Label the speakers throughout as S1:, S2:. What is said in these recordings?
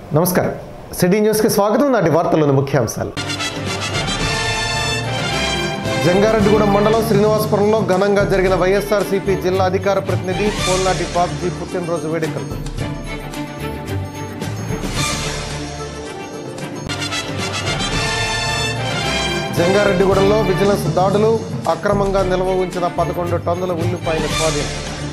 S1: నమస్కారం సిటీ న్యూస్కి స్వాగతం నాటి వార్తల్లోని ముఖ్యాంశాలు జంగారెడ్డిగూడెం మండలం శ్రీనివాసపురంలో ఘనంగా జరిగిన వైఎస్ఆర్సీపీ జిల్లా అధికార ప్రతినిధి పోల్నాటి బాబ్జీ పుట్టినరోజు వేడుకలు జంగారెడ్డిగూడెంలో విజిలెన్స్ దాడులు అక్రమంగా నిల్వ ఉంచిన పదకొండు టన్నుల ఉల్లిపాయల స్వాధీనం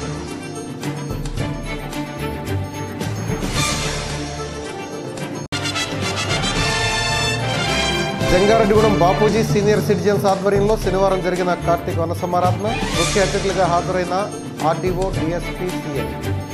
S1: జంగారెడ్డిగూడెం బాపూజీ సీనియర్ సిటిజన్స్ ఆధ్వర్యంలో శనివారం జరిగిన కార్తీక వన సమారాధన ముఖ్య అతిథులుగా హాజరైన ఆర్డీఓ డిఎస్పీ సీఎం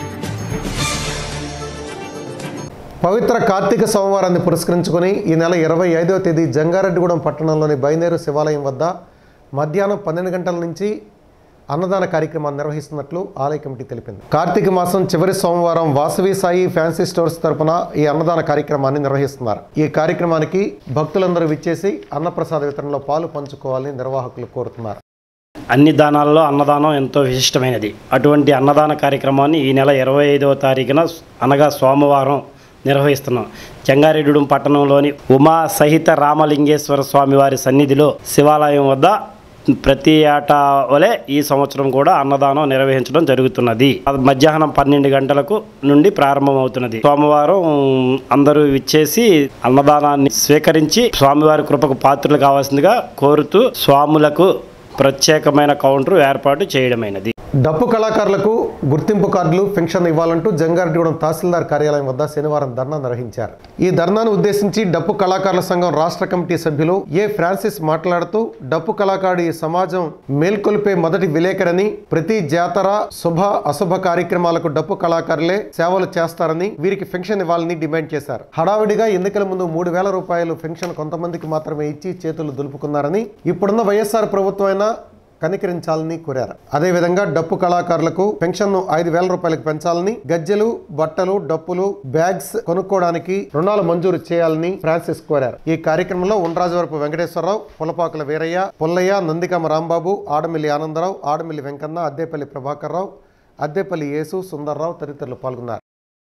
S1: పవిత్ర కార్తీక సోమవారాన్ని పురస్కరించుకొని ఈ నెల ఇరవై ఐదవ తేదీ జంగారెడ్డిగూడెం పట్టణంలోని బైనేరు శివాలయం వద్ద మధ్యాహ్నం పన్నెండు గంటల నుంచి అన్నదాన కార్యక్రమాన్ని నిర్వహిస్తున్నట్లు ఆలయ కమిటీ తెలిపింది కార్తీక మాసం చివరి సోమవారం వాసవి సాయి ఫ్యాన్సీ స్టోర్స్ తరపున ఈ అన్నదాన కార్యక్రమాన్ని నిర్వహిస్తున్నారు ఈ కార్యక్రమానికి భక్తులందరూ విచ్చేసి అన్నప్రసాద వితరణలో పాలు పంచుకోవాలని నిర్వాహకులు కోరుతున్నారు
S2: అన్ని దానాల్లో అన్నదానం ఎంతో విశిష్టమైనది అటువంటి అన్నదాన కార్యక్రమాన్ని ఈ నెల ఇరవై ఐదవ తారీఖున అనగా సోమవారం నిర్వహిస్తున్నాం చెంగారెడ్డిగూడెం పట్టణంలోని ఉమా సహిత రామలింగేశ్వర స్వామి వారి సన్నిధిలో శివాలయం వద్ద ప్రతి ఏటా వలె ఈ సంవత్సరం కూడా అన్నదానం నిర్వహించడం జరుగుతున్నది అది మధ్యాహ్నం పన్నెండు గంటలకు నుండి ప్రారంభమవుతున్నది సోమవారం అందరూ విచ్చేసి అన్నదానాన్ని స్వీకరించి స్వామివారి కృపకు పాత్రలు కావాల్సిందిగా కోరుతూ స్వాములకు ప్రత్యేకమైన కౌంటర్ ఏర్పాటు చేయడమైనది
S1: డప్పు కళాకారులకు గుర్తింపు కార్డులు పెన్షన్ ఇవ్వాలంటూ జంగారెడ్డిగూడెం తహసీల్దార్ కార్యాలయం వద్ద శనివారం ధర్నా నిర్వహించారు ఈ ధర్నాను ఉద్దేశించి డప్పు కళాకారుల సంఘం రాష్ట్ర కమిటీ సభ్యులు ఏ ఫ్రాన్సిస్ మాట్లాడుతూ డప్పు కళాకారుడు ఈ సమాజం మేల్కొల్పే మొదటి విలేకరని ప్రతి జాతర శుభ అశుభ కార్యక్రమాలకు డప్పు కళాకారులే సేవలు చేస్తారని వీరికి పెన్షన్ ఇవ్వాలని డిమాండ్ చేశారు హడావిడిగా ఎన్నికల ముందు మూడు వేల రూపాయలు పెన్షన్ కొంతమందికి మాత్రమే ఇచ్చి చేతులు దులుపుకున్నారని ఇప్పుడున్న వైఎస్ఆర్ ప్రభుత్వం అయినా కనికరించాలని కోరారు అదేవిధంగా డప్పు కళాకారులకు పెన్షన్ ను ఐదు వేల రూపాయలకు పెంచాలని గజ్జెలు బట్టలు డప్పులు బ్యాగ్స్ కొనుక్కోవడానికి రుణాలు మంజూరు చేయాలని ఫ్రాన్సిస్ కోరారు ఈ కార్యక్రమంలో ఉండ్రాజవరపు వెంకటేశ్వరరావు పులపాకుల వీరయ్య పుల్లయ్య నందికామ రాంబాబు ఆడమిల్లి ఆనందరావు ఆడమిల్లి వెంకన్న అద్దేపల్లి ప్రభాకర్ రావు అద్దేపల్లి యేసు సుందర్రావు తదితరులు పాల్గొన్నారు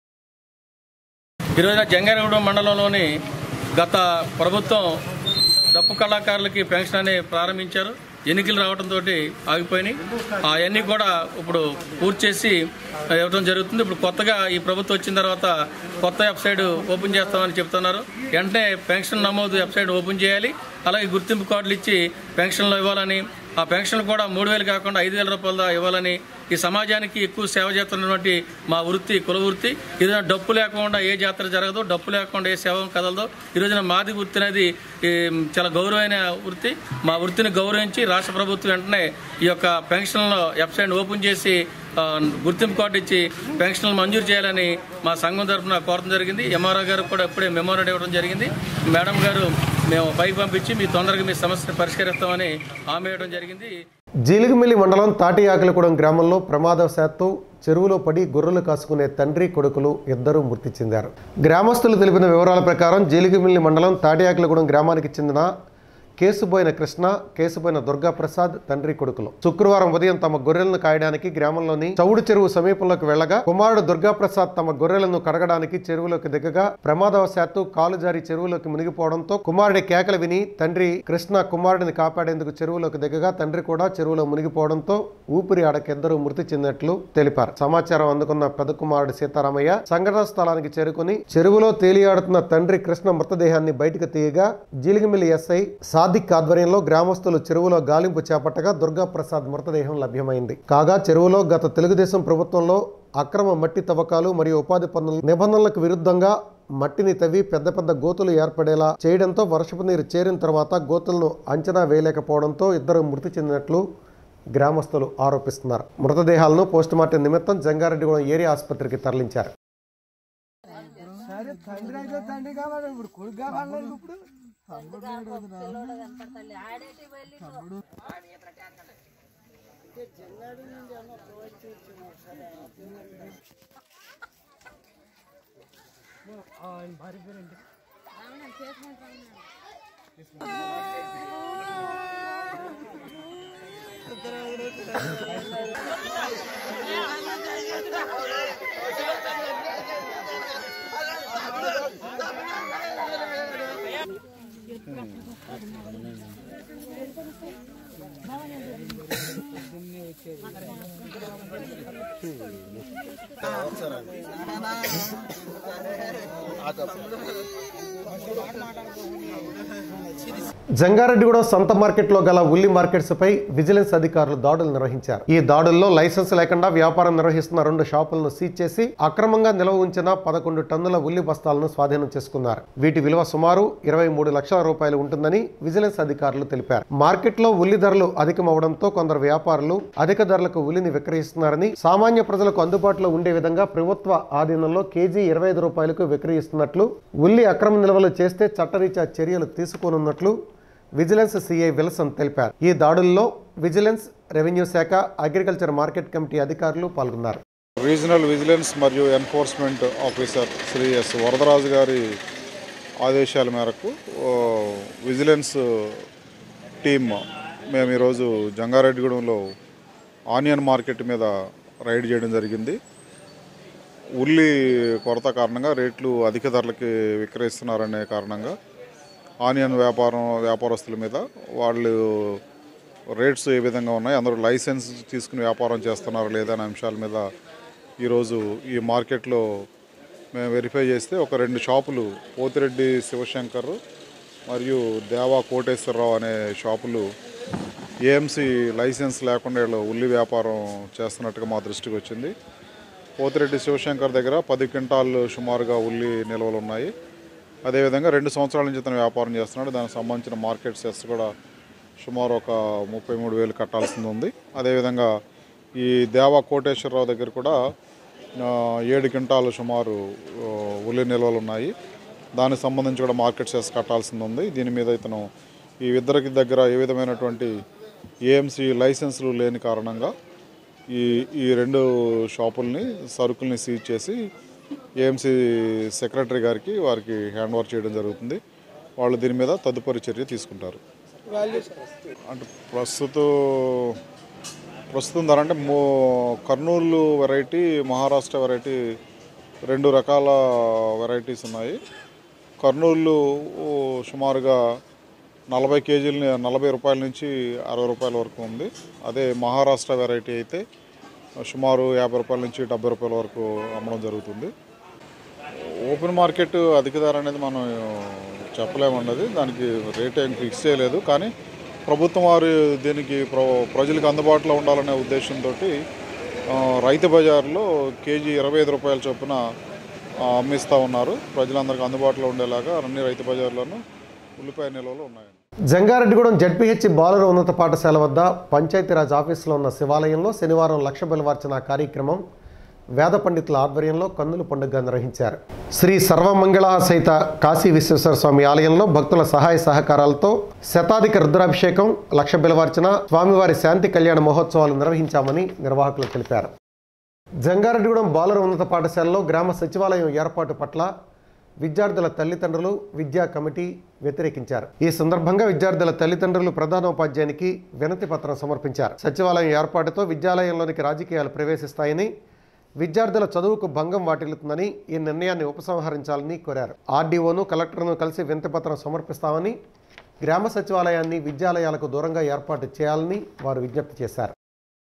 S3: ఈరోజున జంగారెడ్డిగూడెం మండలంలోని గత ప్రభుత్వం డప్పు కళాకారులకి పెన్షన్ అని ప్రారంభించారు ఎన్నికలు రావడంతో ఆగిపోయినాయి అవన్నీ కూడా ఇప్పుడు పూర్తి చేసి ఇవ్వడం జరుగుతుంది ఇప్పుడు కొత్తగా ఈ ప్రభుత్వం వచ్చిన తర్వాత కొత్త వెబ్సైట్ ఓపెన్ చేస్తామని చెప్తున్నారు వెంటనే పెన్షన్ నమోదు వెబ్సైట్ ఓపెన్ చేయాలి అలాగే గుర్తింపు కార్డులు ఇచ్చి పెన్షన్లు ఇవ్వాలని ఆ పెన్షన్ కూడా మూడు వేలు కాకుండా ఐదు వేల రూపాయల ఇవ్వాలని ఈ సమాజానికి ఎక్కువ సేవ చేస్తున్నటువంటి మా వృత్తి కుల వృత్తి ఈరోజున డప్పు లేకుండా ఏ జాతర జరగదు డప్పు లేకుండా ఏ సేవ కదలదు ఈరోజున మాది వృత్తి అనేది ఈ, చాలా గౌరవమైన వృత్తి మా వృత్తిని గౌరవించి రాష్ట్ర ప్రభుత్వం వెంటనే ఈ యొక్క పెన్షన్ల వెబ్సైట్ ఓపెన్ చేసి ఆ, గుర్తింపు కార్డు ఇచ్చి పెన్షన్లు మంజూరు చేయాలని మా సంఘం తరఫున కోరడం జరిగింది ఎంఆర్ఓ గారు కూడా ఇప్పుడే మెమోరాండం ఇవ్వడం జరిగింది మేడం గారు మేము పైకి పంపించి మీ తొందరగా మీ సమస్యను పరిష్కరిస్తామని హామీ ఇవ్వడం జరిగింది
S1: జీలిగిమిల్లి మండలం తాటియాకలగూడెం గ్రామంలో ప్రమాదవశాత్తు చెరువులో పడి గొర్రెలు కాసుకునే తండ్రి కొడుకులు ఇద్దరూ మృతి చెందారు గ్రామస్తులు తెలిపిన వివరాల ప్రకారం జీలిగిమిల్లి మండలం తాటియాకలగూడెం గ్రామానికి చెందిన కేసుబోయిన కృష్ణ కేసుబోయిన దుర్గాప్రసాద్ తండ్రి కొడుకులు శుక్రవారం ఉదయం తమ గొర్రెలను కాయడానికి గ్రామంలోని చౌడు చెరువు సమీపంలోకి వెళ్లగా కుమారుడు దుర్గాప్రసాద్ తమ గొర్రెలను కడగడానికి చెరువులోకి దిగగా ప్రమాదవశాత్తు కాలు జారి చెరువులోకి మునిగిపోవడంతో కుమారుడి కేకలు విని తండ్రి కృష్ణ కుమారుడిని కాపాడేందుకు చెరువులోకి దిగగా తండ్రి కూడా చెరువులో మునిగిపోవడంతో ఊపిరి ఆడక ఇద్దరు మృతి చెందినట్లు తెలిపారు సమాచారం అందుకున్న పెద్ద కుమారుడు సీతారామయ్య సంఘటన స్థలానికి చేరుకుని చెరువులో తేలియాడుతున్న తండ్రి కృష్ణ మృతదేహాన్ని బయటకు తీయగా జీలిగిమిల్లి ఎస్ఐ సాదిక్ ఆధ్వర్యంలో గ్రామస్తులు చెరువులో గాలింపు చేపట్టగా దుర్గాప్రసాద్ మృతదేహం లభ్యమైంది కాగా చెరువులో గత తెలుగుదేశం ప్రభుత్వంలో అక్రమ మట్టి తవ్వకాలు మరియు ఉపాధి పన్నుల నిబంధనలకు విరుద్ధంగా మట్టిని తవ్వి పెద్ద పెద్ద గోతులు ఏర్పడేలా చేయడంతో వర్షపు నీరు చేరిన తర్వాత గోతులను అంచనా వేయలేకపోవడంతో ఇద్దరు మృతి చెందినట్లు గ్రామస్తులు ఆరోపిస్తున్నారు మృతదేహాలను పోస్టుమార్టం నిమిత్తం జంగారెడ్డిగూడెం ఏరియా ఆసుపత్రికి తరలించారు
S4: సరే తండ్రి అయితే తండ్రి కావాలి ఇప్పుడు కొడుకు కావాలి ఇప్పుడు
S5: ఆ
S1: జంగారెడ్డిగూడెం సంత మార్కెట్లో గల ఉల్లి మార్కెట్స్ పై విజిలెన్స్ అధికారులు దాడులు నిర్వహించారు ఈ దాడుల్లో లైసెన్స్ లేకుండా వ్యాపారం నిర్వహిస్తున్న రెండు షాపులను సీజ్ చేసి అక్రమంగా నిల్వ ఉంచిన పదకొండు టన్నుల ఉల్లి బస్తాలను స్వాధీనం చేసుకున్నారు వీటి విలువ సుమారు ఇరవై మూడు లక్షల రూపాయలు ఉంటుందని విజిలెన్స్ అధికారులు తెలిపారు మార్కెట్లో ఉల్లి ధరలు అధికమవడంతో కొందరు వ్యాపారులు అధిక ధరలకు ఉల్లిని విక్రయిస్తున్నారని సామాన్య ప్రజలకు అందుబాటులో ఉండే విధంగా ప్రభుత్వ ఆధీనంలో కేజీ ఇరవై ఐదు రూపాయలకు విక్రయిస్తున్నట్లు ఉల్లి అక్రమ నిల్వలు చేస్తే చట్టరీత్యా చర్యలు తీసుకోనున్నట్లు విజిలెన్స్ సిఐ విల్సన్ తెలిపారు ఈ దాడుల్లో విజిలెన్స్ రెవెన్యూ శాఖ అగ్రికల్చర్ మార్కెట్ కమిటీ అధికారులు పాల్గొన్నారు
S5: రీజనల్ విజిలెన్స్ మరియు enforcement officer Shri S Varadaraju గారి ఆదేశాల మేరకు ఓ, విజిలెన్స్ టీమ్ మేము ఈరోజు జంగారెడ్డిగూడెంలో ఆనియన్ మార్కెట్ మీద రైడ్ చేయడం జరిగింది ఉల్లి కొరత కారణంగా రేట్లు అధిక ధరలకి విక్రయిస్తున్నారనే కారణంగా ఆనియన్ వ్యాపారం వ్యాపారస్తుల మీద వాళ్ళు రేట్స్ ఏ విధంగా ఉన్నాయి అందరూ లైసెన్స్ తీసుకుని వ్యాపారం చేస్తున్నారా లేదా అనే అంశాల మీద ఈరోజు ఈ మార్కెట్లో మేము వెరిఫై చేస్తే ఒక రెండు షాపులు పోతిరెడ్డి శివశంకర్ మరియు దేవా కోటేశ్వరరావు అనే షాపులు ఏఎంసీ లైసెన్స్ లేకుండా వీళ్ళు ఉల్లి వ్యాపారం చేస్తున్నట్టుగా మా దృష్టికి వచ్చింది పోతిరెడ్డి శివశంకర్ దగ్గర పది క్వింటాళ్ళు సుమారుగా ఉల్లి నిల్వలు ఉన్నాయి అదేవిధంగా రెండు సంవత్సరాల నుంచి ఇతను వ్యాపారం చేస్తున్నాడు దానికి సంబంధించిన మార్కెట్ సెస్ కూడా సుమారు ఒక ముప్పై మూడు వేలు కట్టాల్సింది ఉంది అదేవిధంగా ఈ దేవా కోటేశ్వరరావు దగ్గర కూడా ఆ, ఏడు క్వింటాలు సుమారు ఆ, ఉల్లి నిల్వలు ఉన్నాయి దానికి సంబంధించి కూడా మార్కెట్ సెస్ కట్టాల్సింది ఉంది దీని మీద ఇతను ఈ ఇద్దరికి దగ్గర ఏ విధమైనటువంటి ఏఎంసీ లైసెన్సులు లేని కారణంగా ఈ ఈ రెండు షాపుల్ని సరుకుల్ని సీజ్ చేసి ఏఎంసీ సెక్రటరీ గారికి వారికి హ్యాండ్ ఓవర్ చేయడం జరుగుతుంది వాళ్ళు దీని మీద తదుపరి చర్య తీసుకుంటారు అంటే ప్రస్తుతం ప్రస్తుతం ధర అంటే మో కర్నూలు వెరైటీ మహారాష్ట్ర వెరైటీ రెండు రకాల వెరైటీస్ ఉన్నాయి కర్నూలు ఓ, సుమారుగా నలభై కేజీలని నలభై రూపాయల నుంచి అరవై రూపాయల వరకు ఉంది అదే మహారాష్ట్ర వెరైటీ అయితే సుమారు యాభై రూపాయల నుంచి డెబ్బై రూపాయల వరకు అమ్మడం జరుగుతుంది ఓపెన్ మార్కెట్ అధిక ధర అనేది మనం చెప్పలేమన్నది దానికి రేట్ ఏం ఫిక్స్ చేయలేదు కానీ ప్రభుత్వం వారు దీనికి ప్ర ప్రజలకు అందుబాటులో ఉండాలనే ఉద్దేశంతో రైతు బజార్లో కేజీ ఇరవై ఐదు రూపాయల చొప్పున ఆ, అమ్మిస్తూ ఉన్నారు ప్రజలందరికీ అందుబాటులో ఉండేలాగా అన్ని రైతు బజార్లోనూ ఉల్లిపాయ నిల్వలు ఉన్నాయి
S1: జంగారెడ్డిగూడెం జడ్పీహెచ్ బాలుర ఉన్నత పాఠశాల వద్ద పంచాయతీరాజ్ ఆఫీసులో ఉన్న శివాలయంలో శనివారం లక్ష బలివార్చన కార్యక్రమం వేద పండితుల ఆధ్వర్యంలో కన్నుల పండుగ నిర్వహించారు శ్రీ సర్వమంగళ సహిత కాశీ విశ్వేశ్వర స్వామి ఆలయంలో భక్తుల సహాయ సహకారాలతో శతాధిక రుద్రాభిషేకం లక్ష బిలవార్చన స్వామివారి శాంతి కళ్యాణ మహోత్సవాలు నిర్వహించామని నిర్వాహకులు తెలిపారు జంగారెడ్డిగూడెం బాలుర ఉన్నత పాఠశాలలో గ్రామ సచివాలయం ఏర్పాటు పట్ల విద్యార్థుల తల్లిదండ్రులు విద్యా కమిటీ వ్యతిరేకించారు ఈ సందర్భంగా విద్యార్థుల తల్లిదండ్రులు ప్రధానోపాధ్యాయునికి వినతి పత్రం సమర్పించారు సచివాలయం ఏర్పాటుతో విద్యాలయంలోనికి రాజకీయాలు ప్రవేశిస్తాయని విద్యార్థుల చదువుకు భంగం వాటిల్లుతుందని ఈ నిర్ణయాన్ని ఉపసంహరించాలని కోరారు ఆర్డీఓను కలెక్టర్ను కలిసి వినతి పత్రం సమర్పిస్తామని గ్రామ సచివాలయాన్ని విద్యాలయాలకు దూరంగా ఏర్పాటు చేయాలని వారు విజ్ఞప్తి చేశారు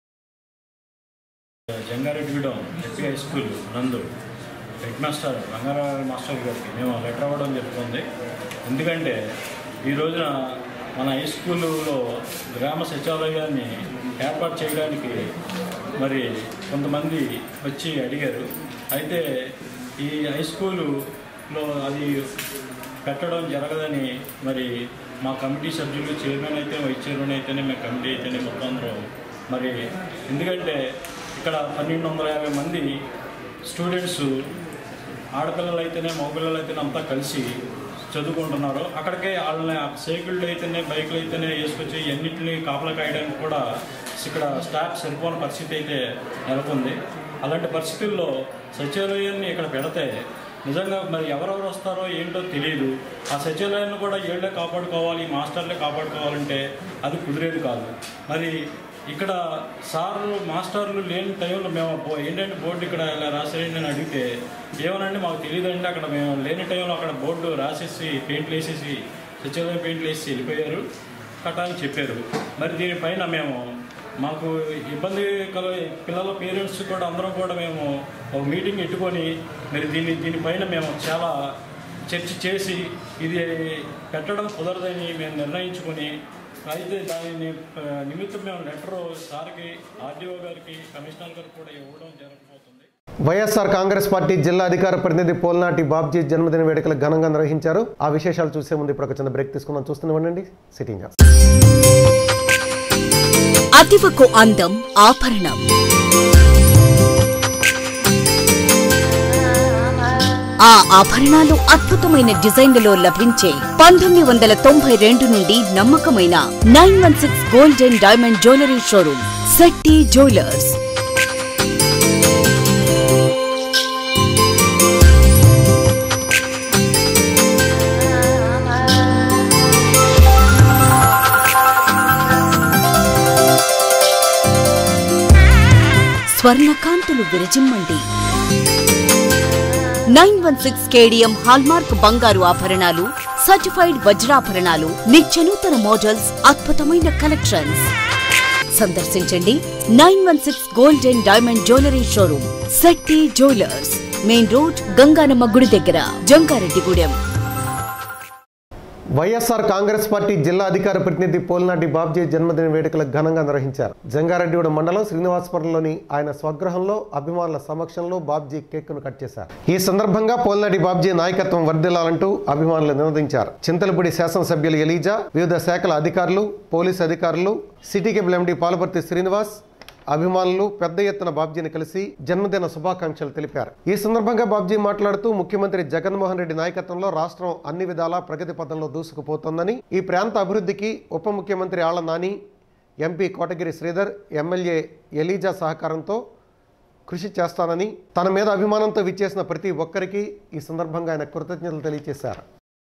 S6: జంగారెడ్డిగూడెం ఎస్పీ హై స్కూల్ నందు హెడ్ మాస్టర్ రంగారావు మాస్టర్ గారికి మేము లెటర్ అవ్వడం జరుగుతుంది ఎందుకంటే ఈ రోజున మన హై స్కూల్లో గ్రామ సచివాలయాన్ని ఏర్పాటు చేయడానికి మరి కొంతమంది వచ్చి అడిగారు అయితే ఈ హై స్కూలులో అది పెట్టడం జరగదని మరి మా కమిటీ సభ్యులు చైర్మన్ అయితే వైస్ చైర్మన్ అయితేనే మా కమిటీ అయితేనే మొత్తం అందరూ మరి ఎందుకంటే ఇక్కడ పన్నెండు వందల యాభై మంది స్టూడెంట్స్ ఆడపిల్లలు అయితేనే మగపిల్లలు అయితేనే అంతా కలిసి చదువుకుంటున్నారు అక్కడికే వాళ్ళని సైకిళ్ళు అయితేనే బైకులు అయితేనే వేసుకొచ్చి అన్నింటినీ కాపలా కాయడానికి కూడా ఇక్కడ స్టాఫ్ సరిపోని పరిస్థితి అయితే నెలకొంది అలాంటి పరిస్థితుల్లో సచివాలయాన్ని ఇక్కడ పెడితే నిజంగా మరి ఎవరెవరు వస్తారో ఏంటో తెలియదు ఆ సచివాలయాన్ని కూడా ఏళ్ళే కాపాడుకోవాలి మాస్టర్లే కాపాడుకోవాలంటే అది కుదిరేది కాదు మరి ఇక్కడ సార్లు మాస్టర్లు లేని టైంలో మేము బో- ఏంటంటే బోర్డు ఇక్కడ ఇలా రాసేయండి అని అడిగితే ఏమనండి మాకు తెలియదండి అక్కడ మేము లేని టైంలో అక్కడ బోర్డు రాసేసి పెయింట్లు వేసేసి సచివాలయం పెయింట్లు వేసి వెళ్ళిపోయారు కట్ట అని చెప్పారు మరి దీనిపైన మేము మాకు ఇబ్బంది కల పిల్లల పేరెంట్స్ కూడా అందరం కూడా మేము ఒక మీటింగ్ పెట్టుకొని మరి దీన్ని దీనిపైన మేము చాలా చర్చ చేసి ఇది పెట్టడం కుదరదని మేము నిర్ణయించుకొని అయితే దానిని ఆ, నిమిత్తం మేము లెటర్ సార్కి ఆర్డీఓ గారికి కమిషనర్ గారికి కూడా ఇవ్వడం జరగబోతుంది
S1: వైఎస్ఆర్ కాంగ్రెస్ పార్టీ జిల్లా అధికార ప్రతినిధి పోల్నాటి బాబ్జీ జన్మదిన వేడుకలు ఘనంగా నిర్వహించారు ఆ విశేషాలు చూసే ముందు ఇప్పుడు ఒక చిన్న బ్రేక్ తీసుకుందాం చూస్తూనే ఉండండి సిట్టింగ్
S7: అతివకు అందం ఆభరణం ఆ ఆభరణాలు అద్భుతమైన డిజైన్లలో లభించే పంతొమ్మిది వందల తొంభై రెండు నుండి నమ్మకమైన nine one six gold and diamond jewellery showroom Shetty jewellers స్వర్ణకాంతులు విరజిమ్మండి nine one six KDM hallmark బంగారు ఆభరణాలు సర్టిఫైడ్ వజ్రాభరణాలు నిత్యనూతన మోడల్స్ అద్భుతమైన కలెక్షన్స్ సందర్శించండి nine one six gold and diamond jewellery showroom Shetty jewellers main road Ganganamma గుడి దగ్గర జంగారెడ్డిగూడెం
S1: వైఎస్ఆర్ కాంగ్రెస్ పార్టీ జిల్లా అధికార ప్రతినిధి పోల్నాటి బాబ్జీ జన్మదిన వేడుకలు ఘనంగా నిర్వహించారు జంగారెడ్డిగూడ మండలం శ్రీనివాసపురంలోని ఆయన స్వగృహంలో అభిమానుల సమక్షంలో బాబ్జీ కేక్ను కట్ చేశారు ఈ సందర్భంగా పోల్నాటి బాబ్జీ నాయకత్వం వర్ధిల్లాలంటూ అభిమానులు నినదించారు చింతలపూడి శాసనసభ్యులు ఎలీజా వివిధ శాఖల అధికారులు పోలీసు అధికారులు city cable MD Palaparthi Srinivas అభిమానులు పెద్ద ఎత్తున బాబ్జీని కలిసి జన్మదిన శుభాకాంక్షలు తెలిపారు ఈ సందర్భంగా బాబ్జీ మాట్లాడుతూ ముఖ్యమంత్రి జగన్మోహన్ రెడ్డి నాయకత్వంలో రాష్ట్రం అన్ని విధాలా ప్రగతి పథంలో దూసుకుపోతోందని ఈ ప్రాంత అభివృద్ధికి ఉప ముఖ్యమంత్రి ఆళ్ల నాని ఎంపీ కోటగిరి శ్రీధర్ ఎమ్మెల్యే ఎలీజా సహకారంతో కృషి చేస్తానని తన మీద అభిమానంతో విచ్చేసిన ప్రతి ఒక్కరికి ఈ సందర్భంగా ఆయన కృతజ్ఞతలు తెలియజేశారు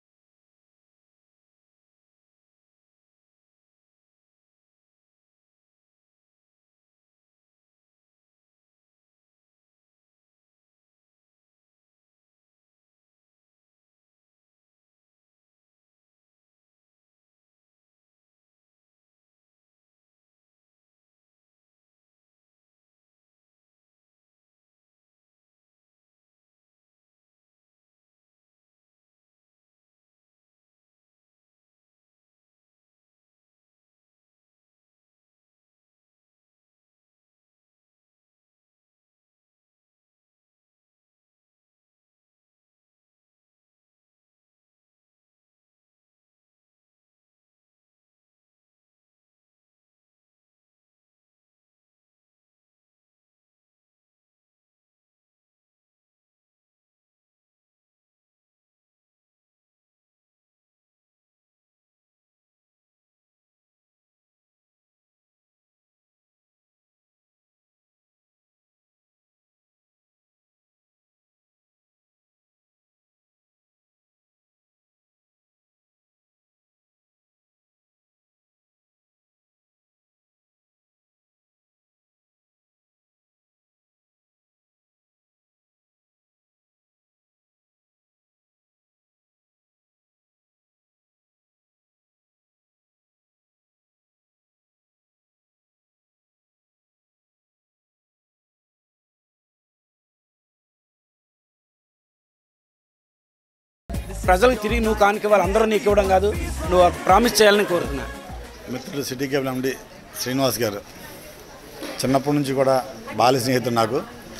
S8: ప్రజలకు తిరిగి నువ్వు కానుక వాళ్ళందరూ నీకు ఇవ్వడం కాదు నువ్వు ప్రామిస్ చేయాలని కోరుతున్నా
S9: మిత్రుడు సిటీ కేబుల్ ఎండి శ్రీనివాస్ గారు చిన్నప్పటి నుంచి కూడా బాల్య స్నేహితుడు నాకు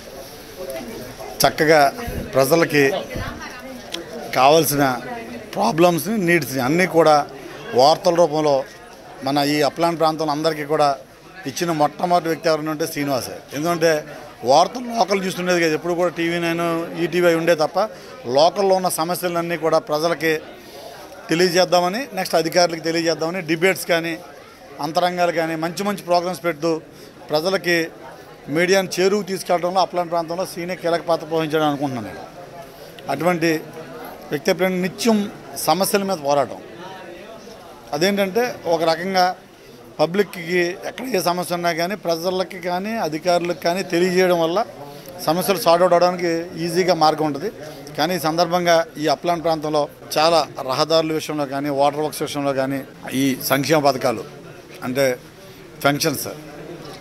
S9: చక్కగా ప్రజలకి కావాల్సిన ప్రాబ్లమ్స్ని నీడ్స్ని అన్నీ కూడా వార్తల రూపంలో మన ఈ అప్లాంట్ ప్రాంతంలో అందరికీ కూడా ఇచ్చిన మొట్టమొదటి వ్యక్తి ఎవరైనా ఉంటే శ్రీనివాసే ఎందుకంటే వార్తలు లోకల్ చూస్తుండేది కదా ఎప్పుడు కూడా టీవీ నైన్ ఈటీవీ అయి ఉండే తప్ప లోకల్లో ఉన్న సమస్యలన్నీ కూడా ప్రజలకి తెలియజేద్దామని నెక్స్ట్ అధికారులకు తెలియజేద్దామని డిబేట్స్ కానీ అంతరంగాలు కానీ మంచి మంచి ప్రోగ్రామ్స్ పెడుతూ ప్రజలకి మీడియాని చేరువు తీసుకెళ్ళడంలో అప్లాంటి ప్రాంతంలో సీనియర్ కీలక పాత్ర పోషించడం అనుకుంటున్నాను నేను అటువంటి వ్యక్తి ఎప్పుడైనా నిత్యం సమస్యల మీద పోరాటం అదేంటంటే ఒక రకంగా పబ్లిక్కి ఎక్కడ ఏ సమస్య ఉన్నా కానీ ప్రజలకి కానీ అధికారులకు కానీ తెలియజేయడం వల్ల సమస్యలు సార్ట్ అవుట్ అవడానికి ఈజీగా మార్గం ఉంటుంది కానీ ఈ సందర్భంగా ఈ అప్లాంట్ ప్రాంతంలో చాలా రహదారుల విషయంలో కానీ వాటర్ వర్క్స్ విషయంలో కానీ ఈ సంక్షేమ పథకాలు అంటే ఫంక్షన్స్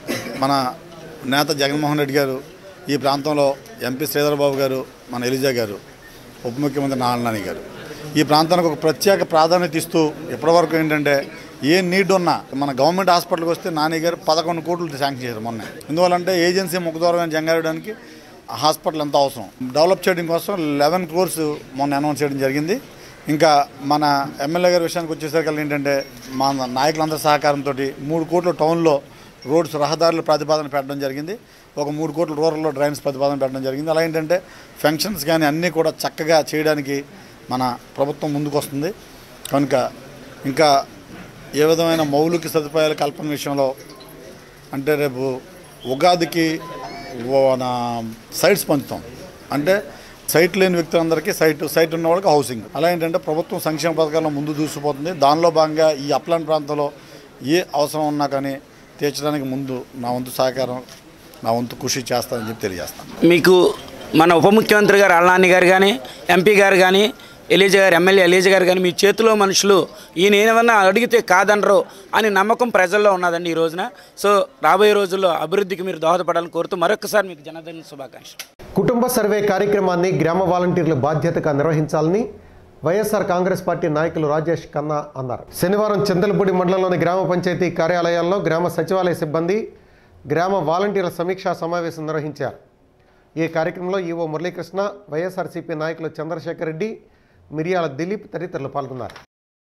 S9: మన నేత జగన్మోహన్ రెడ్డి గారు ఈ ప్రాంతంలో ఎంపీ శ్రీధర్ బాబు గారు మన ఎలిజా గారు ఉప ముఖ్యమంత్రి నారాయణ గారు ఈ ప్రాంతానికి ఒక ప్రత్యేక ప్రాధాన్యత ఇస్తూ ఇప్పటివరకు ఏంటంటే ఏ నీడ్ ఉన్నా మన గవర్నమెంట్ హాస్పిటల్కి వస్తే నాని గారు పదకొండు కోట్లు శాంక్షన్ చేశారు మొన్న ఎందువల్లంటే ఏజెన్సీ ముఖద్వారం జంగారడానికి హాస్పిటల్ ఎంత అవసరం డెవలప్ చేయడం కోసం లెవెన్ క్రోర్స్ మొన్న అనౌన్స్ చేయడం జరిగింది ఇంకా మన ఎమ్మెల్యే గారి విషయానికి వచ్చేసరికి ఏంటంటే మా నాయకులందరి సహకారంతో మూడు కోట్ల టౌన్లో రోడ్స్ రహదారుల ప్రతిపాదన పెట్టడం జరిగింది ఒక మూడు కోట్ల రూరల్లో డ్రైన్స్ ప్రతిపాదన పెట్టడం జరిగింది అలా ఏంటంటే ఫంక్షన్స్ కానీ అన్నీ కూడా చక్కగా చేయడానికి మన ప్రభుత్వం ముందుకు వస్తుంది కనుక ఇంకా ఏ విధమైన మౌలిక సదుపాయాల కల్పన విషయంలో అంటే రేపు ఉగాదికి ఓ- నా సైట్స్ పంచుతాం అంటే సైట్ లేని వ్యక్తులందరికీ సైట్ సైట్ ఉన్న వాళ్ళకి హౌసింగ్ అలా ఏంటంటే ప్రభుత్వం సంక్షేమ పథకాల్లో ముందు దూసిపోతుంది దానిలో భాగంగా ఈ అప్లాంట్ ప్రాంతంలో ఏ అవసరం ఉన్నా కానీ తీర్చడానికి ముందు నా వంతు సహకారం నా వంతు కృషి చేస్తానని చెప్పి తెలియజేస్తాను
S8: మీకు మన ఉప ముఖ్యమంత్రి గారు అల్లాని గారు కానీ ఎంపీ గారు కానీ ఎలీజా గారు ఎమ్మెల్యే ఎలీజా గారు కానీ మీ చేతిలో మనుషులు ఈయన ఏమన్నా అడిగితే కాదనరు అని నమ్మకం ప్రజల్లో ఉన్నదండి ఈ రోజున సో రాబోయే రోజుల్లో అభివృద్ధికి మీరు దోహదపడాలని కోరుతూ మరొకసారి మీకు జనదిన శుభాకాంక్షలు
S1: కుటుంబ సర్వే కార్యక్రమాన్ని గ్రామ వాలంటీర్లు బాధ్యతగా నిర్వహించాలని వైఎస్ఆర్ కాంగ్రెస్ పార్టీ నాయకులు రాజేష్ ఖన్నా అన్నారు శనివారం చందలపూడి మండలంలోని గ్రామ పంచాయతీ కార్యాలయాల్లో గ్రామ సచివాలయ సిబ్బంది గ్రామ వాలంటీర్ల సమీక్షా సమావేశం నిర్వహించారు ఈ కార్యక్రమంలో ఈవో మురళీకృష్ణ వైఎస్ఆర్సీపీ నాయకులు చంద్రశేఖర్ రెడ్డి మిరియాల దిలీప్ తదితరులు పాల్గొన్నారు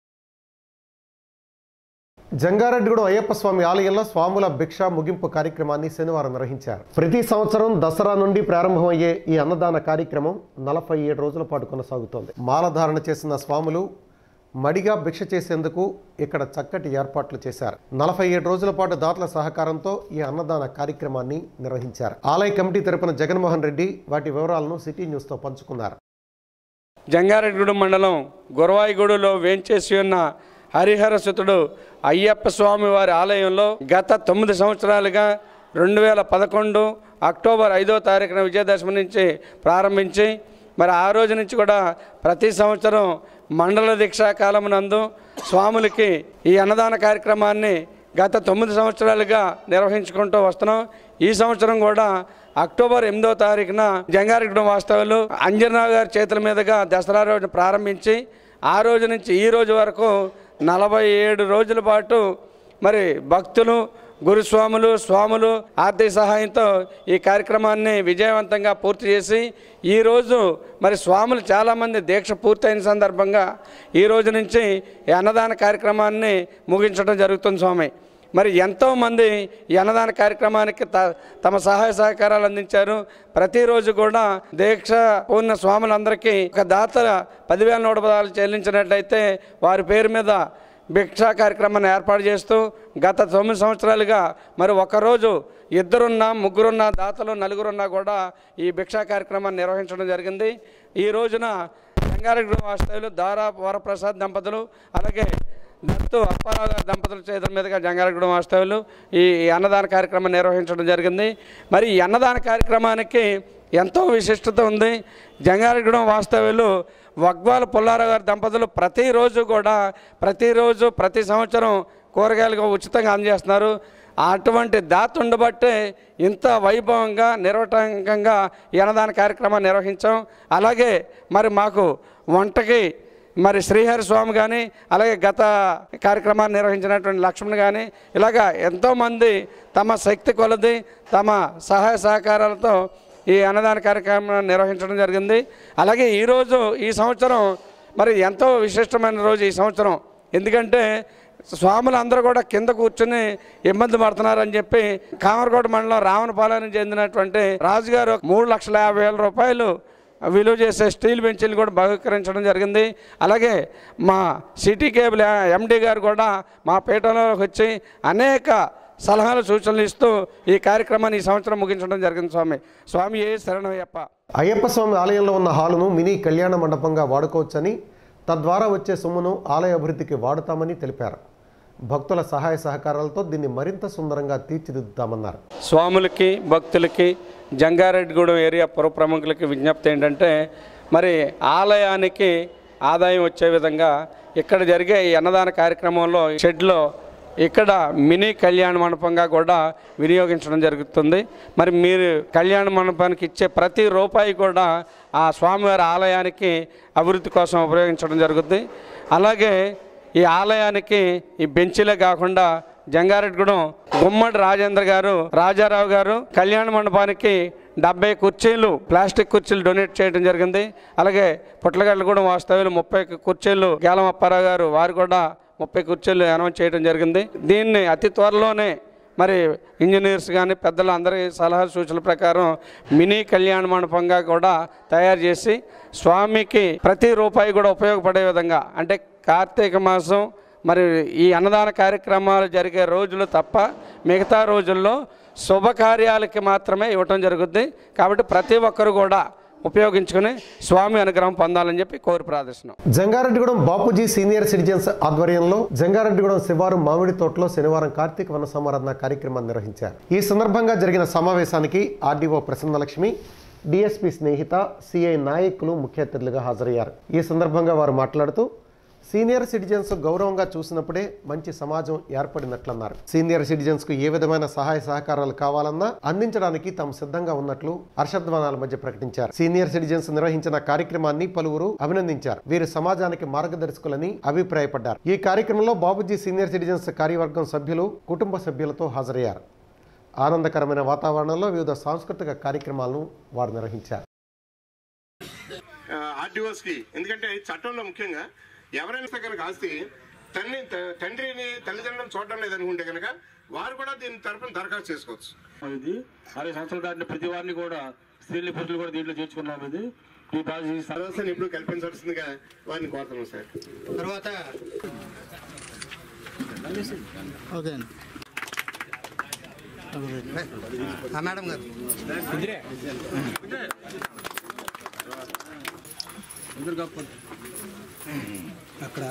S1: జంగారెడ్డిగూడెం అయ్యప్ప స్వామి ఆలయంలో స్వాముల భిక్ష ముగింపు కార్యక్రమాన్ని శనివారం నిర్వహించారు ప్రతి సంవత్సరం దసరా నుండి ప్రారంభమయ్యే ఈ అన్నదాన కార్యక్రమం నలభై ఏడు రోజుల పాటు కొనసాగుతోంది మాలధారణ చేసిన స్వాములు మడిగా భిక్ష చేసేందుకు ఇక్కడ చక్కటి ఏర్పాట్లు చేశారు నలభై ఏడు రోజుల పాటు దాతల సహకారంతో ఈ అన్నదాన కార్యక్రమాన్ని నిర్వహించారు ఆలయ కమిటీ తరపున జగన్మోహన్ రెడ్డి వాటి వివరాలను సిటీ న్యూస్తో పంచుకున్నారు
S10: జంగారెడ్డిగూడెం మండలం గురవాయిగూడలో వేంచేసి ఉన్న హరిహరసుతుడు అయ్యప్ప స్వామి వారి ఆలయంలో గత తొమ్మిది సంవత్సరాలుగా రెండు వేల పదకొండు అక్టోబర్ ఐదో తారీఖున విజయదశమి నుంచి ప్రారంభించి మరి ఆ రోజు నుంచి కూడా ప్రతి సంవత్సరం మండల దీక్షా కాలం నందు స్వాములకి ఈ అన్నదాన కార్యక్రమాన్ని గత తొమ్మిది సంవత్సరాలుగా నిర్వహించుకుంటూ వస్తున్నాం ఈ సంవత్సరం కూడా అక్టోబర్ ఎనిమిదో తారీఖున జంగారెడ్డి వాస్తవులు అంజనా గారి చేతుల మీదుగా దసరా రోజు ప్రారంభించి ఆ రోజు నుంచి ఈ రోజు వరకు నలభై ఏడు రోజుల పాటు మరి భక్తులు గురుస్వాములు స్వాములు ఆర్థిక సహాయంతో ఈ కార్యక్రమాన్ని విజయవంతంగా పూర్తి చేసి ఈరోజు మరి స్వాములు చాలామంది దీక్ష పూర్తయిన సందర్భంగా ఈ రోజు నుంచి ఈ అన్నదాన కార్యక్రమాన్ని ముగించడం జరుగుతుంది స్వామి మరి ఎంతోమంది ఈ అన్నదాన కార్యక్రమానికి త తమ సహాయ సహకారాలు అందించారు ప్రతిరోజు కూడా దీక్ష ఉన్న స్వాములందరికీ ఒక దాత పదివేల నూట పదాలు చెల్లించినట్లయితే వారి పేరు మీద భిక్షా కార్యక్రమాన్ని ఏర్పాటు చేస్తూ గత తొమ్మిది సంవత్సరాలుగా మరి ఒకరోజు ఇద్దరున్నా ముగ్గురున్నా దాతలు నలుగురున్నా కూడా ఈ భిక్షా కార్యక్రమాన్ని నిర్వహించడం జరిగింది ఈ రోజున రంగారెడ్డి వాస్తవులు దారా వరప్రసాద్ దంపతులు అలాగే దత్తు అప్పారావు గారి దంపతుల చేతుల మీదుగా జంగారెడ్డి వాస్తవులు ఈ అన్నదాన కార్యక్రమం నిర్వహించడం జరిగింది మరి ఈ అన్నదాన కార్యక్రమానికి ఎంతో విశిష్టత ఉంది జంగారెడ్డి వాస్తవ్యులు వగ్వాల పుల్లారావు గారి దంపతులు ప్రతిరోజు కూడా ప్రతిరోజు ప్రతి సంవత్సరం కూరగాయలు ఉచితంగా అందజేస్తున్నారు అటువంటి దాత ఉండబట్టే ఇంత వైభవంగా నిర్వటంకంగా ఈ అన్నదాన కార్యక్రమాన్ని నిర్వహించాం అలాగే మరి మాకు వంటకి మరి శ్రీహరి స్వామి కానీ అలాగే గత కార్యక్రమాన్ని నిర్వహించినటువంటి లక్ష్మణ్ కానీ ఇలాగా ఎంతోమంది తమ శక్తి కొలది తమ సహాయ సహకారాలతో ఈ అన్నదాన కార్యక్రమం నిర్వహించడం జరిగింది అలాగే ఈరోజు ఈ సంవత్సరం మరి ఎంతో విశిష్టమైన రోజు ఈ సంవత్సరం ఎందుకంటే స్వాములు అందరూ కూడా కింద కూర్చుని ఇబ్బంది పడుతున్నారని చెప్పి కామరకోట మండలం రావణపాలెం చెందినటువంటి రాజుగారు మూడు లక్షల యాభై వేల రూపాయలు విలువ చేసే స్టీల్ బెంచీలు కూడా బహుకరించడం జరిగింది అలాగే మా సిటీ కేబుల్ ఎండి గారు కూడా మా పీఠంలోకి వచ్చి అనేక సలహాలు సూచనలు ఇస్తూ ఈ కార్యక్రమాన్ని ఈ సంవత్సరం ముగించడం జరిగింది స్వామి స్వామి ఏ శరణయ్యప్ప
S1: అయ్యప్ప స్వామి ఆలయంలో ఉన్న హాలును మినీ కళ్యాణ మండపంగా వాడుకోవచ్చని తద్వారా వచ్చే సొమ్మును ఆలయ అభివృద్ధికి వాడుతామని తెలిపారు భక్తుల సహాయ సహకారాలతో దీన్ని మరింత సుందరంగా తీర్చిదిద్దుతామన్నారు
S10: స్వాములకి భక్తులకి జంగారెడ్డిగూడెం ఏరియా పుర ప్రముఖులకి విజ్ఞప్తి ఏంటంటే మరి ఆలయానికి ఆదాయం వచ్చే విధంగా ఇక్కడ జరిగే ఈ అన్నదాన కార్యక్రమంలో షెడ్లో ఇక్కడ మినీ కళ్యాణ మండపంగా కూడా వినియోగించడం జరుగుతుంది మరి మీరు కళ్యాణ మండపానికి ఇచ్చే ప్రతి రూపాయి కూడా ఆ స్వామివారి ఆలయానికి అభివృద్ధి కోసం ఉపయోగించడం జరుగుతుంది అలాగే ఈ ఆలయానికి ఈ బెంచీలే కాకుండా జంగారెడ్డిగూడెం గుమ్మడి రాజేంద్ర గారు రాజారావు గారు కళ్యాణ మండపానికి డెబ్బై కుర్చీలు ప్లాస్టిక్ కుర్చీలు డొనేట్ చేయడం జరిగింది అలాగే పుట్లగడ్డగూడెం వాస్తవ్యులు ముప్పై కుర్చీలు గేలం అప్పారావు గారు వారు కూడా ముప్పై కుర్చీలు అనౌన్స్ చేయడం జరిగింది దీన్ని అతి త్వరలోనే మరి ఇంజనీర్స్ కానీ పెద్దలు అందరి సలహా సూచనల ప్రకారం మినీ కళ్యాణ మండపంగా కూడా తయారు చేసి స్వామికి ప్రతి రూపాయి కూడా ఉపయోగపడే విధంగా అంటే కార్తీక మాసం మరి ఈ అన్నదాన కార్యక్రమాలు జరిగే రోజులు తప్ప మిగతా రోజుల్లో శుభకార్యాలకి మాత్రమే ఇవ్వటం జరుగుద్ది కాబట్టి ప్రతి ఒక్కరు కూడా ఉపయోగించుకుని స్వామి అనుగ్రహం పొందాలని చెప్పి కోరి ప్రార్థిస్తున్నాం
S1: జంగారెడ్డిగూడెం బాపూజీ సీనియర్ సిటిజన్స్ ఆధ్వర్యంలో జంగారెడ్డిగూడెం శివారు మామిడి తోటలో శనివారం కార్తీక వన సమారాధన కార్యక్రమాన్ని నిర్వహించారు ఈ సందర్భంగా జరిగిన సమావేశానికి RDO Prasannalakshmi DSP Snehitha CI నాయకులు ముఖ్య అతిథులుగా హాజరయ్యారు ఈ సందర్భంగా వారు మాట్లాడుతూ సీనియర్ సిటిజన్స్ గౌరవంగా చూసినప్పుడే మంచి సమాజం ఏర్పడినట్లన్నారు సీనియర్ సిటిజన్స్ కు ఏ విధమైన సహాయ సహకారాలు కావాలన్నా అందించడానికి తాము సిద్ధంగా ఉన్నట్లు హర్షధ్వానాల మధ్య ప్రకటించారు సీనియర్ సిటిజన్స్ నిర్వహించిన కార్యక్రమాన్ని పలువురు అభినందించారు వీరు సమాజానికి మార్గదర్శకులని అభిప్రాయపడ్డారు ఈ కార్యక్రమంలో బాబుజీ సీనియర్ సిటిజన్స్ కార్యవర్గం సభ్యులు కుటుంబ సభ్యులతో హాజరయ్యారు ఆనందకరమైన వాతావరణంలో వివిధ సాంస్కృతిక కార్యక్రమాలను వారు నిర్వహించారు
S11: ఆర్డీఓస్కి ఎందుకంటే చట్టంలో ముఖ్యంగా ఎవరైనా కనుక ఆస్తి తన్ని త- తండ్రిని తల్లిదండ్రులను చూడడం లేదనుకుంటే కనుక వారు కూడా దీని తరపున దరఖాస్తు చేసుకోవచ్చు
S6: ఇది అరవై సంవత్సరాలు దాటిన ప్రతి వారిని కూడా స్త్రీలు పురుషులు కూడా దీంట్లో చేర్చుకున్నాం ఇది ఈ పాలసీ
S11: సర్వస్వాన్ని ఇప్పుడు కల్పించాల్సిందిగా వారిని కోరుతున్నాం సార్
S12: తర్వాత ఓకే మేడం గారు అక్కడ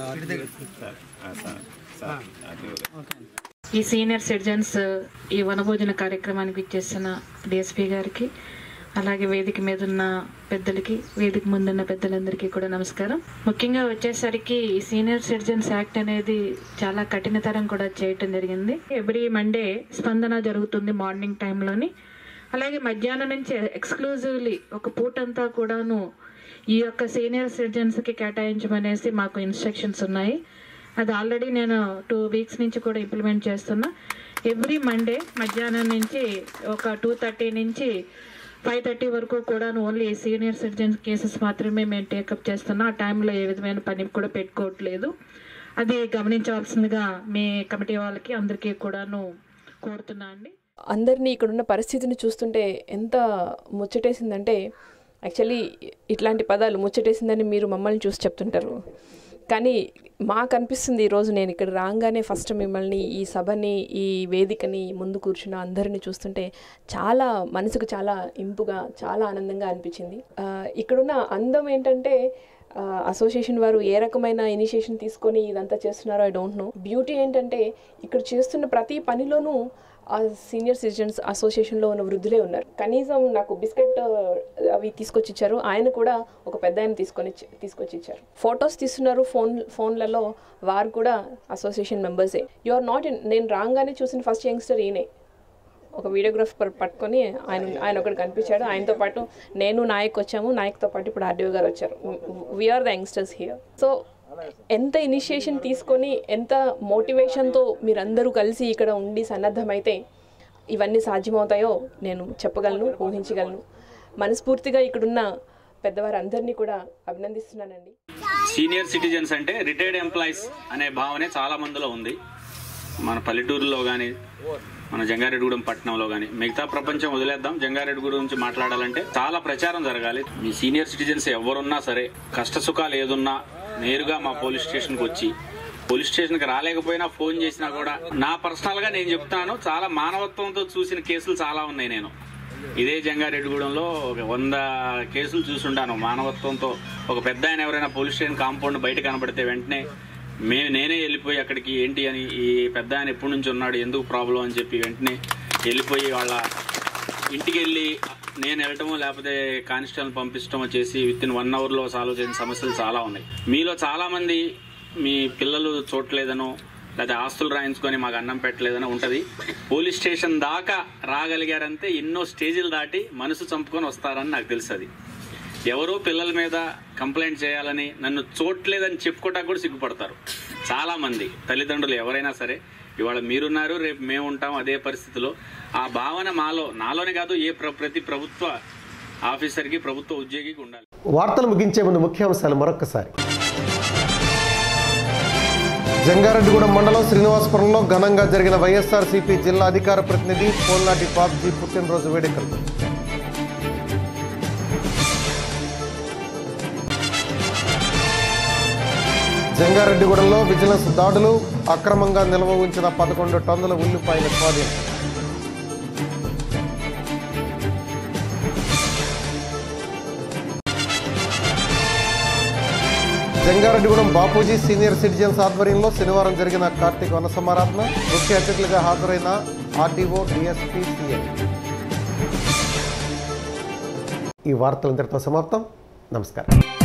S13: ఈ సీనియర్ సిటిజన్స్ ఈ వనభోజన కార్యక్రమానికి ఇచ్చేసిన డిఎస్పీ గారికి అలాగే వేదిక మీద ఉన్న పెద్దలకి వేదిక ముందున్న పెద్దలందరికీ కూడా నమస్కారం ముఖ్యంగా వచ్చేసరికి ఈ సీనియర్ సిటిజన్స్ యాక్ట్ అనేది చాలా కఠినతరం కూడా చేయటం జరిగింది ఎవ్రీ మండే స్పందన జరుగుతుంది మార్నింగ్ టైంలోని అలాగే మధ్యాహ్నం నుంచి ఎక్స్క్లూజివ్లీ ఒక పూటంతా కూడాను ఈ యొక్క సీనియర్ సిటిజన్స్కి కేటాయించమనేసి మాకు ఇన్స్ట్రక్షన్స్ ఉన్నాయి అది ఆల్రెడీ నేను టూ వీక్స్ నుంచి కూడా ఇంప్లిమెంట్ చేస్తున్నా ఎవ్రీ మండే మధ్యాహ్నం నుంచి ఒక టూ థర్టీ నుంచి ఫైవ్ థర్టీ వరకు కూడా ఓన్లీ సీనియర్ సిటిజన్స్ కేసెస్ మాత్రమే మేము టేకప్ చేస్తున్నాం ఆ టైంలో ఏ విధమైన పని కూడా పెట్టుకోవట్లేదు అది గమనించవలసిందిగా మీ కమిటీ వాళ్ళకి అందరికీ కూడాను కోరుతున్నా అండి
S14: అందరినీ ఇక్కడున్న పరిస్థితిని చూస్తుంటే ఎంత ముచ్చటేసిందంటే యాక్చువల్లీ ఇట్లాంటి పదాలు ముచ్చటేసిందని మీరు మమ్మల్ని చూసి చెప్తుంటారు కానీ మాకు అనిపిస్తుంది ఈరోజు నేను ఇక్కడ రాగానే ఫస్ట్ మిమ్మల్ని ఈ సభని ఈ వేదికని ముందు కూర్చున్న అందరిని చూస్తుంటే చాలా మనసుకు చాలా ఇంపుగా చాలా ఆనందంగా అనిపించింది ఆ, ఇక్కడున్న అందం ఏంటంటే అసోసియేషన్ వారు ఏ రకమైన ఇనిషియేషన్ తీసుకొని ఇదంతా చేస్తున్నారో ఐ డోంట్ నో బ్యూటీ ఏంటంటే ఇక్కడ చేస్తున్న ప్రతి పనిలోనూ ఆ సీనియర్ సిటిజన్స్ అసోసియేషన్లో ఉన్న వృద్ధులే ఉన్నారు కనీసం నాకు బిస్కెట్ ఆ, అవి తీసుకొచ్చి ఇచ్చారు ఆయన కూడా ఒక పెద్ద ఆయన తీసుకొని ఇచ్చి- తీసుకొచ్చి ఇచ్చారు ఫొటోస్ తీస్తున్నారు ఫోన్ ఫోన్లలో వారు కూడా అసోసియేషన్ మెంబర్సే యు ఆర్ నాట్ ఇన్ నేను రాగానే చూసిన ఫస్ట్ యంగ్స్టర్ ఈయనే ఒక వీడియోగ్రాఫర్ పట్టుకొని ఆయన ఆయన ఒకటి కనిపించాడు ఆయనతో పాటు నేను నాయక్ వచ్చాము నాయక్తో పాటు ఇప్పుడు ఆర్డీఓ గారు వచ్చారు we're the youngsters here so ఎంత ఇనిషియేషన్ తీసుకొని ఎంత మోటివేషన్తో మీరందరూ కలిసి ఇక్కడ ఉండి సన్నద్ధమైతే ఇవన్నీ సాధ్యమవుతాయో నేను చెప్పగలను ఊహించగలను మనస్ఫూర్తిగా ఇక్కడున్న పెద్దవారందరినీ కూడా అభినందిస్తున్నానండి
S15: సీనియర్ సిటిజన్స్ అంటే రిటైర్డ్ ఎంప్లాయీస్ అనే భావనే చాలా మందిలో ఉంది మన పల్లెటూరులో కానీ మన జంగారెడ్డిగూడెం పట్టణంలో కానీ మిగతా ప్రపంచం వదిలేద్దాం జంగారెడ్డిగూడెం గురించి మాట్లాడాలంటే చాలా ప్రచారం జరగాలి మీ సీనియర్ సిటిజన్స్ ఎవరున్నా సరే కష్ట సుఖాలు ఏదున్నా నేరుగా మా పోలీస్ స్టేషన్కి వచ్చి పోలీస్ స్టేషన్కి రాలేకపోయినా ఫోన్ చేసినా కూడా నా పర్సనల్ గా నేను చెప్తాను చాలా మానవత్వంతో చూసిన కేసులు చాలా ఉన్నాయి నేను ఇదే జంగారెడ్డిగూడెంలో ఒక వంద కేసులు చూసుంటాను మానవత్వంతో ఒక పెద్ద ఆయన ఎవరైనా పోలీస్ స్టేషన్ కాంపౌండ్ బయట కనబడితే వెంటనే మేము నేనే వెళ్ళిపోయి అక్కడికి ఏంటి అని ఈ పెద్ద ఆయన ఎప్పటి నుంచి ఉన్నాడు ఎందుకు ప్రాబ్లం అని చెప్పి వెంటనే వెళ్ళిపోయి వాళ్ళ ఇంటికి వెళ్ళి నేను వెళ్ళటమో లేకపోతే కానిస్టేబుల్ పంపించడమో చేసి విత్ ఇన్ వన్ అవర్లో సాల్వ్ చేసిన సమస్యలు చాలా ఉన్నాయి మీలో చాలా మంది మీ పిల్లలు చూడలేదనో లేదా ఆస్తులు రాయించుకొని మాకు అన్నం పెట్టలేదని ఉంటుంది పోలీస్ స్టేషన్ దాకా రాగలిగారంటే ఎన్నో స్టేజీలు దాటి మనసు చంపుకొని వస్తారని నాకు తెలుసు అది ఎవరో పిల్లల మీద కంప్లైంట్ చేయాలని నన్ను చూడలేదని చెప్పుకోవటానికి కూడా సిగ్గుపడతారు చాలా మంది తల్లిదండ్రులు ఎవరైనా సరే ఇవాళ మీరున్నారు రేపు మేము ఉంటాం అదే పరిస్థితిలో ఆ భావన మాలో నాలోనే కాదు ఏ ప్ర- ప్రతి ప్రభుత్వ ఆఫీసర్కి ప్రభుత్వ ఉద్యోగికి ఉండాలి
S1: వార్తలు ముగించే ముందు ముఖ్యాంశాలు మరొకసారి జంగారెడ్డిగూడెం మండలం శ్రీనివాసపురంలో ఘనంగా జరిగిన వైఎస్ఆర్సీపీ జిల్లా అధికార ప్రతినిధి పోల్నాటి బాబ్జీ పుట్టినరోజు వేడుకలు జంగారెడ్డిగూడెంలో విజిలెన్స్ దాడులు అక్రమంగా నిల్వ ఉంచిన పదకొండు టన్నుల ఉల్లిపాయల స్వాధీనం జంగారెడ్డిగూడెం బాపూజీ సీనియర్ సిటిజన్స్ ఆధ్వర్యంలో శనివారం జరిగిన కార్తీక వన సమారాధన ముఖ్య అతిథులుగా హాజరైన ఆర్డీఓ డిఎస్పీ సీఎం ఈ వార్తలు ఇంతటితో సమాప్తం నమస్కారం